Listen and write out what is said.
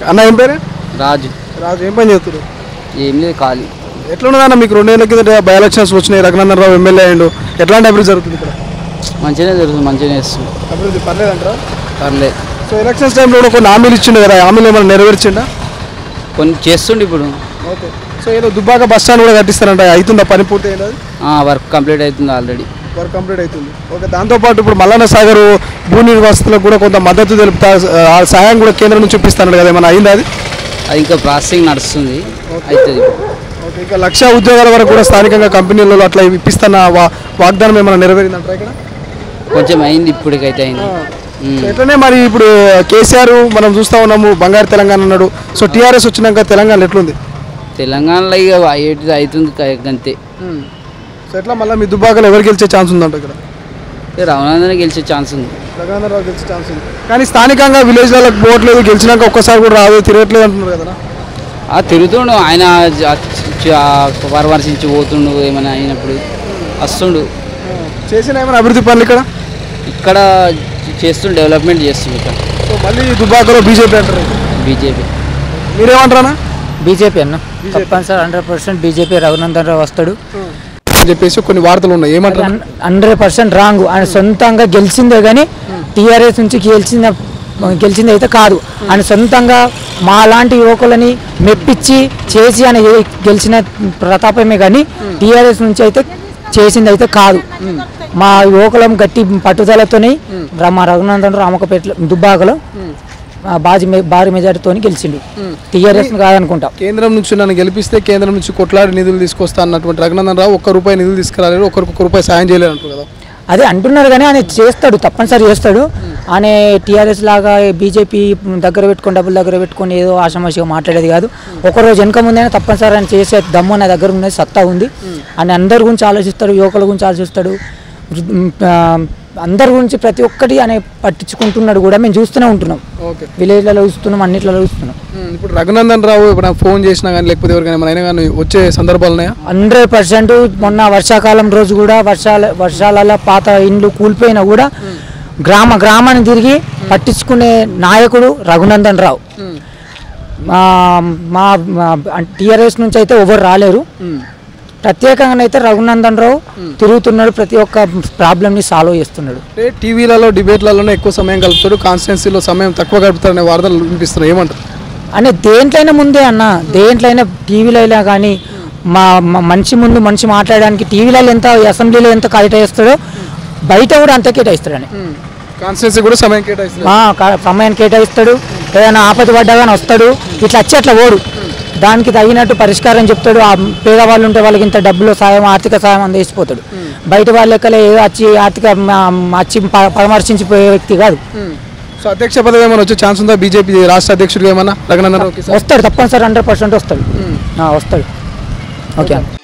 అన్న ఏం పేరు రాజు రాజు ఏం పని చేస్తారు ఏం లేదు ఖాళీ ఎట్లున్నదన్న మీకు రెండేళ్ల కింద బై ఎలక్షన్స్ వచ్చినాయి రఘునందన్ రావు ఎమ్మెల్యే అయ్యిండు ఎట్లాంటి అభివృద్ధి జరుగుతుంది ఇక్కడ మంచిగానే జరుగుతుంది మంచిగానే చేస్తుంది అభివృద్ధి పర్లేదంటారా పర్లేదు సో ఎలక్షన్స్ టైంలో కూడా కొన్ని హామీలు ఇచ్చిండు కదా హామీలు ఏమైనా నెరవేర్చిండా కొన్ని చేస్తుండే ఇప్పుడు ఓకే సో ఏదో దుబ్బాక బస్ స్టాండ్ కూడా కట్టిస్తారంట అవుతుందా పని పూర్తి అయింది ఆ, వర్క్ కంప్లీట్ అవుతుంది ఆల్రెడీ వర్క్ కంప్లీట్ అవుతుంది ఓకే దాంతోపాటు ఇప్పుడు మల్లన్న సాగర్ భూ నిర్వాసితులకు కూడా కొంత మద్దతు తెలుపుతా ఆ సహాయం కూడా కేంద్రం నుంచి ఇప్పిస్తాను కదా ఏమైనా అయిందా అది అది ఇంకా ప్రాసెసింగ్ నడుస్తుంది అవుతుంది ఓకే ఇంకా లక్ష ఉద్యోగాల వరకు కూడా స్థానికంగా కంపెనీలలో అట్లా ఇప్పిస్తున్న వా- వాగ్దానం ఏమైనా నెరవేరిందంటారా ఇక్కడ కొంచెం అయింది ఇప్పటికైతే అయింది సో ఎట్లనే మరి ఇప్పుడు కేసీఆర్ మనం చూస్తా ఉన్నాము బంగారు తెలంగాణ అన్నాడు సో టీఆర్ఎస్ వచ్చినాక తెలంగాణ ఎట్లుంది తెలంగాణలో ఇక ఏంటి అవుతుంది క- అంతే సో ఎట్లా మళ్ళీ మీ దుబ్బాకలు ఎవరు గెలిచే ఛాన్స్ ఉందంట ఇక్కడ ఇక రఘునందన్ గెలిచే ఛాన్స్ ఉంది రఘునందరావు గెలిచే ఛాన్స్ ఉంది కానీ స్థానికంగా విలేజ్లకు పోవట్లేదు గెలిచినాక ఒక్కసారి కూడా రాదు తిరగట్లేదు అంటున్నారు కదా ఆ తిరుగుతుండు ఆయన జ- జ- పరామర్శించి పోతుండు ఏమైనా అయినప్పుడు వస్తుండు చేసిన ఏమైనా అభివృద్ధి పనులు ఇక్కడ ఇక్కడ చేస్తుండు డెవలప్మెంట్ చేస్తుండు ఇక్కడ సో మళ్ళీ దుబ్బాకలో బీజేపీ అంటారు బీజేపీ మీరేమంటారా బీజేపీ అన్న తప్పనిసరి hundred percent BJP Raghunandan Rao వస్తాడు అని చెప్పేసి కొన్ని వార్తలు ఉన్నాయి ఏమంటారు హండ్రెడ్ పర్సెంట్ రాంగ్ ఆయన సొంతంగా గెలిచిందే కానీ టీఆర్ఎస్ నుంచి గెలిచిన గెలిచింది అయితే కాదు ఆయన సొంతంగా మా లాంటి యువకులని మెప్పించి చేసి ఆయన ఏ- గెలిచిన ప్రతాపమే కానీ టీఆర్ఎస్ నుంచి అయితే చేసింది అయితే కాదు మా యువకులం గట్టి పట్టుదలతోని రా- మా రఘునందన్ రామకపేట దుబ్బాకలో ఆ, బాజీ మె- భారీ మెజార్టీతో గెలిచిండు టీఆర్ఎస్ కాదనుకుంటా కేంద్రం నుంచి నన్ను గెలిపిస్తే కేంద్రం నుంచి కొట్లాడి నిధులు తీసుకొస్తా అన్నటువంటి రఘునందన్ రావు ఒక్క రూపాయి నిధులు తీసుకురాలేరు ఒకరికి ఒక్క రూపాయి సాయం చేయలేరు అంటారు కదా అదే అంటున్నారు కానీ ఆయన చేస్తాడు తప్పనిసరి చేస్తాడు ఆయన టీఆర్ఎస్ లాగా బీజేపీ దగ్గర పెట్టుకొని డబ్బులు దగ్గర పెట్టుకొని ఏదో ఆషామాషిగా మాట్లాడేది కాదు ఒకరోజు వెనక ముందైనా తప్పనిసరి ఆయన చేసే దమ్ము నా దగ్గర ఉన్నది సత్తా ఉంది ఆయన అందరి గురించి ఆలోచిస్తాడు యువకుల గురించి ఆలోచిస్తాడు వృద్ధ- ఆ, అందరి గురించి ప్రతి ఒక్కటి ఆయన పట్టించుకుంటున్నాడు కూడా మేము చూస్తూనే ఉంటున్నాం ఓకే విలేజ్లలో చూస్తున్నాం అన్నిట్లలో చూస్తున్నాం ఇప్పుడు రఘునందన్ రావు ఇప్పుడు ఫోన్ చేసినా కానీ లేకపోతే ఎవరికైనా ఏమైనా అయినా కానీ వచ్చే సందర్భాలు ఉన్నాయా హండ్రెడ్ పర్సెంట్ మొన్న వర్షాకాలం రోజు కూడా వర్షాల వర్షాలలో పాత ఇండ్లు కూలిపోయినా కూడా గ్రామ గ్రామాన్ని తిరిగి పట్టించుకునే నాయకుడు రఘునందన్ రావు మా మా టీఆర్ఎస్ నుంచి అయితే ఎవరు రాలేరు ప్రత్యేకంగా అయితే రఘునందన్ రావు తిరుగుతున్నాడు ప్రతి ఒక్క ప్రాబ్లమ్ని సాల్వ్ చేస్తున్నాడు అంటే టీవీలలో డిబేట్లలోనే ఎక్కువ సమయం గడుపుతాడు కాన్స్టిట్యున్సీలో సమయం తక్కువ గడుపుతాడనే వార్తలు వినిపిస్తున్నాయి ఏమంటారు అనే దేంట్లైనా ముందే అన్న దేంట్లైనా టీవీలో అయినా కానీ మా మా మనిషి ముందు మనిషి మాట్లాడడానికి టీవీలలో ఎంత అసెంబ్లీలో ఎంత కేటాయిస్తాడో బయట కూడా అంత కేటాయిస్తాడని కాన్స్టిట్యున్సీ కూడా సమయం కేటాయిస్తుంది ఆ, కా- సమయాన్ని కేటాయిస్తాడు ఏదైనా ఆపద పడ్డా కానీ వస్తాడు ఇట్లా వచ్చి అట్లా ఓడు దానికి తగినట్టు పరిష్కారం చెప్తాడు ఆ పేదవాళ్ళు ఉంటే వాళ్ళకి ఇంత డబ్బులు సాయం ఆర్థిక సాయం అందించిపోతాడు బయట వాళ్ళ లెక్కలే ఏదో వచ్చి ఆర్థిక మా- వచ్చి ప- పరామర్శించిపోయే వ్యక్తి కాదు సో అధ్యక్ష పదవి ఏమైనా వచ్చే ఛాన్స్ ఉందా బీజేపీ రాష్ట్ర అధ్యక్షుడిగా ఏమన్నా రఘునందన్ రావుకి వస్తాడు తప్పనిసరి హండ్రెడ్ పర్సెంట్ వస్తాడు ఆ, వస్తాడు ఓకే అన్న